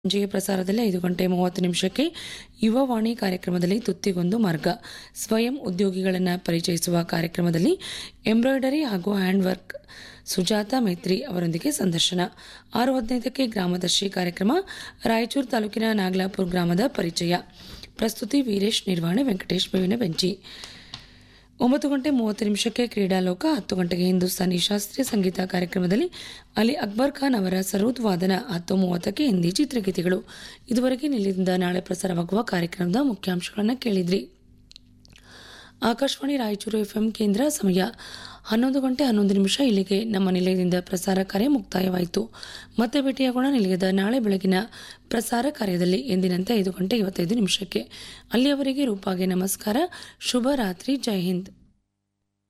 ಸಂಜೆಯ ಪ್ರಸಾರದಲ್ಲಿ ಐದು ಗಂಟೆ ಮೂವತ್ತು ನಿಮಿಷಕ್ಕೆ ಯುವವಾಣಿ ಕಾರ್ಯಕ್ರಮದಲ್ಲಿ ತುತ್ತಿಗೊಂದು ಮಾರ್ಗ ಸ್ವಯಂ ಉದ್ಯೋಗಿಗಳನ್ನು ಪರಿಚಯಿಸುವ ಕಾರ್ಯಕ್ರಮದಲ್ಲಿ ಎಂಬ್ರಾಯ್ಡರಿ ಹಾಗೂ ಹ್ಯಾಂಡ್ ವರ್ಕ್ ಸುಜಾತ ಮೈತ್ರಿ ಅವರೊಂದಿಗೆ ಸಂದರ್ಶನ ಆರು ಹದಿನೈದಕ್ಕೆ ಗ್ರಾಮದರ್ಶಿ ಕಾರ್ಯಕ್ರಮ ರಾಯಚೂರು ತಾಲೂಕಿನ ನಾಗಲಾಪುರ ಗ್ರಾಮದ ಪರಿಚಯ ಪ್ರಸ್ತುತಿ ವೀರೇಶ್ ನಿರ್ವಹಣೆ ವೆಂಕಟೇಶ್ ಬೇವಿನ ಬೆಂಚಿ ಒಂಬತ್ತು ಗಂಟೆ ಮೂವತ್ತು ನಿಮಿಷಕ್ಕೆ ಕ್ರೀಡಾಲೋಕ ಹತ್ತು ಗಂಟೆಗೆ ಹಿಂದೂಸ್ತಾನಿ ಶಾಸ್ತ್ರೀಯ ಸಂಗೀತ ಕಾರ್ಯಕ್ರಮದಲ್ಲಿ ಅಲಿ ಅಕ್ಬರ್ ಖಾನ್ ಅವರ ಸರೂದ್ ವಾದನ ಹತ್ತು ಮೂವತ್ತಕ್ಕೆ ಹಿಂದಿ ಚಿತ್ರಗೀತೆಗಳು ಇದುವರೆಗೆ ನಿಲ್ಲಿಂದ ನಾಳೆ ಪ್ರಸಾರವಾಗುವ ಕಾರ್ಯಕ್ರಮದ ಮುಖ್ಯಾಂಶಗಳನ್ನು ಕೇಳಿದ್ರಿ ಆಕಾಶವಾಣಿ ರಾಯಚೂರು ಎಫ್ಎಂ ಕೇಂದ್ರ ಸಮಯ ಹನ್ನೊಂದು ಗಂಟೆ ಹನ್ನೊಂದು ನಿಮಿಷ ಇಲ್ಲಿಗೆ ನಮ್ಮ ನಿಲಯದಿಂದ ಪ್ರಸಾರ ಕಾರ್ಯ ಮುಕ್ತಾಯವಾಯಿತು ಮತ್ತೆ ಭೇಟಿಯಾಗೋಣ ನಿಲಯದ ನಾಳೆ ಬೆಳಗಿನ ಪ್ರಸಾರ ಕಾರ್ಯದಲ್ಲಿ ಎಂದಿನಂತೆ ಐದು ಗಂಟೆ ಐವತ್ತೈದು ನಿಮಿಷಕ್ಕೆ ಅಲ್ಲಿಯವರೆಗೆ ರೂಪಾಗೆ ನಮಸ್ಕಾರ ಶುಭ ರಾತ್ರಿ ಜೈ ಹಿಂದ್